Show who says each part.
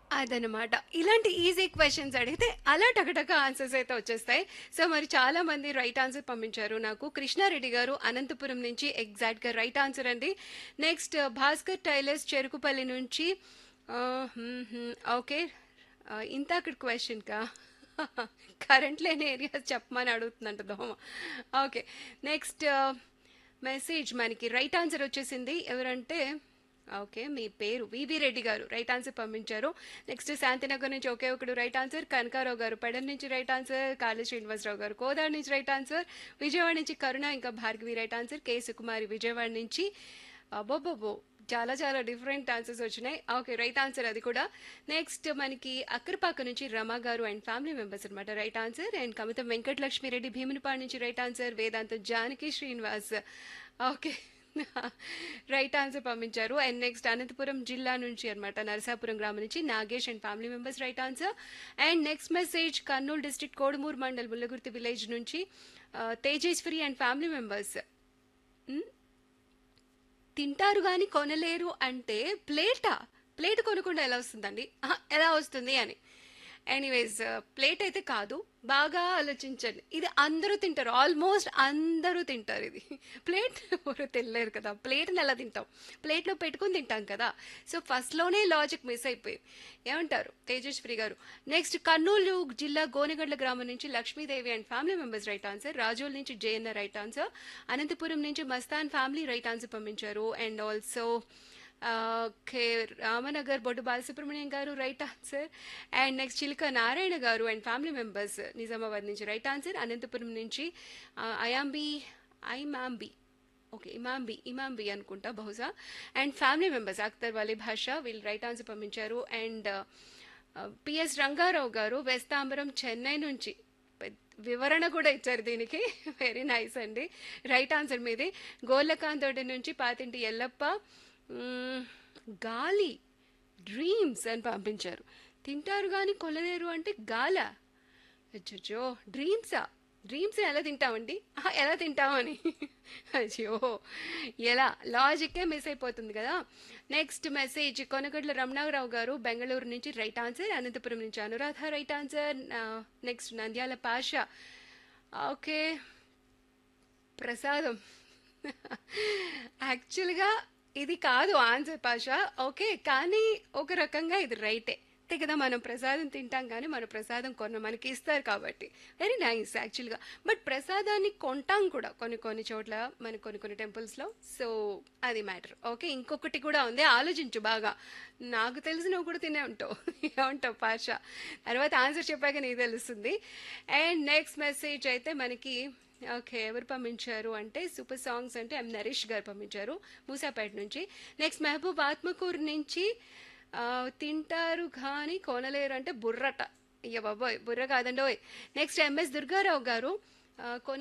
Speaker 1: అదనమాట. ఇలాంటి easy questions అడిగితే అలా టకటక ఆన్సర్స్ అయితే వచ్చేస్తాయి. సో, మరి చాలా మంది రైట్ ఆన్సర్ పంపించారు నాకు. కృష్ణారెడ్డి గారు అనంతపురం నుంచి ఎగ్జాక్ట్‌గా రైట్ ఆన్సర్ అండి. నెక్స్ట్ భాస్కర్ టైలర్స్ చెరుకుపల్లి నుంచి ఆహ్, హ్మ్, హ్మ్. ఓకే. ఆహ్, ఇందాకటి క్వెషన్‌కా? కరెంట్ లేని ఏరియాస్ చెప్పమని అడుగుతుందంట దోమ. ఓకే. నెక్స్ట్ మెసేజ్ మనకి రైట్ ఆన్సర్ వచ్చేసింది. ఎవరంటే ఓకే. మీ పేరు VV Reddy garu right answer పంపించారు. నెక్స్ట్ శాంతినగర్ నుంచి ఒకే ఒకడు రైట్ ఆన్సర్. కనకారావు గారు పెడన్ నుంచి రైట్ ఆన్సర్. కాళీ శ్రీనివాసరావు గారు కోదాడ నుంచి రైట్ ఆన్సర్. విజయవాడ నుంచి కరుణ ఇంకా Bhargavi right answer. K Sukumari Vijayawada నుంచి అబ్బబ్బబ్బో! చాలా చాలా డిఫరెంట్ ఆన్సర్స్ వచ్చినాయి. ఓకే. రైట్ ఆన్సర్ అది కూడా. నెక్స్ట్ మనకి అక్కరపాక నుంచి Rama garu and family members అనమాట right answer. And Kamitam Venkatalakshmireddy Bhimunipadu నుంచి right answer. Vedantam Janaki Srinivas okay. Right answer పంపించారు. అండ్ నెక్స్ట్ అనంతపురం జిల్లా నుంచి అనమాట నరసాపురం గ్రామం నుంచి Nagesh and family members right answer. And next message Kurnool district Kodumuru mandal Mullagurthi village నుంచి ah, Tejeswari and family members. హ్మ్. తింటారు గాని కొనలేరు అంటే ప్లేటా? ప్లేట్ కొనకుండా ఎలా వస్తుందండి? అహా! ఎలా వస్తుంది అని. ఎనీవేస్ ప్లేట్ అయితే కాదు. బాగా ఆలోచించండి. ఇది అందరూ తింటారు. ఆల్మోస్ట్ అందరూ తింటారు ఇది. ప్లేట్ ఎవరు తినలేరు కదా! ప్లేట్‌ని ఎలా తింటాం? ప్లేట్‌లో పెట్టుకొని తింటాం కదా! సో, ఫస్ట్‌లోనే లాజిక్ మిస్ అయిపోయింది. ఏమంటారు? తేజస్విని గారు. నెక్స్ట్ కర్నూలు జిల్లా గోనెగండ్ల గ్రామం నుంచి Lakshmidevi and family members right answer. Razole నుంచి జయన్న రైట్ ఆన్సర్. అనంతపురం నుంచి మస్తాన్ ఫ్యామిలీ రైట్ ఆన్సర్ పంపించారు. And also ah, okay. Ramanagar Boddu Balasubrahmanyam garu right answer. And next చిలుక నారాయణ గారు అండ్ ఫ్యామిలీ మెంబర్స్ నిజామాబాద్ నుంచి రైట్ ఆన్సర్. అనంతపురం నుంచి ఆహ్, అయాంబి ఐమాంబి ఓకే. ఇమాంబి ఇమాంబి అనుకుంటా బహుశా. And family members Akhtar Vali Basha వీళ్ళు రైట్ ఆన్సర్ పంపించారు. And ah, PS Rangarao garu వెస్తాంబరం చెన్నై నుంచి పెద్ వివరణ కూడా ఇచ్చారు దీనికి. వెరీ నైస్ అండి. రైట్ ఆన్సర్ మీది. గోర్లకాంతోటి నుంచి పాతింటి ఎల్లప్ప హ్మ్. గాలి డ్రీమ్స్ అని పంపించారు. తింటారు గాని కొనలేరు అంటే గాలా? అచ్చచ్చో! డ్రీమ్సా? డ్రీమ్స్‌ని ఎలా తింటామండి? అహా! ఎలా తింటామని. అయ్యో! ఎలా? లాజిక్కే మిస్ అయిపోతుంది కదా! నెక్స్ట్ మెసేజ్ కొనగడ్ల రమణారావు గారు బెంగళూరు నుంచి రైట్ ఆన్సర్. అనంతపురం నుంచి Anuradha right answer. Ah, next Nandyala Pasha okay. ప్రసాదం. యాక్చువల్‌గా ఇది కాదు ఆన్సర్ పాషా. ఓకే. కానీ ఒక రకంగా ఇది రైటే. అంతే కదా! మనం ప్రసాదం తింటాం గానీ మన ప్రసాదం కొన మనకి ఇస్తారు కాబట్టి. వెరీ నైస్ యాక్చువల్‌గా. బట్ ప్రసాదాన్ని కొంటాం కూడా కొన్ని కొన్ని చోట్ల మన కొన్ని కొన్ని టెంపుల్స్‌లో. సో, అది మ్యాటర్. ఓకే. ఇంకొకటి కూడా ఉంది. ఆలోచించు బాగా. నాకు తెలిసి నువ్వు కూడా తినే ఉంటావు. ఏమంటావు పాషా? తర్వాత ఆన్సర్ చెప్పాక నీకు తెలుస్తుంది. అండ్ నెక్స్ట్ మెసేజ్ అయితే మనకి ఓకే. ఎవరు పంపించారు అంటే సూపర్ సాంగ్స్ అంటే ఎం నరేష్ గారు పంపించారు. మూసాపేట నుంచి. నెక్స్ట్ మహబూబ్ ఆత్మకూరు నుంచి ఆహ్, తింటారు గాని కొనలేరు అంటే బుర్రట. అయ్య బాబోయ్! బుర్ర కాదండోయ్! నెక్స్ట్ ఎంఎస్ దుర్గారావు గారు ఆహ్, కొన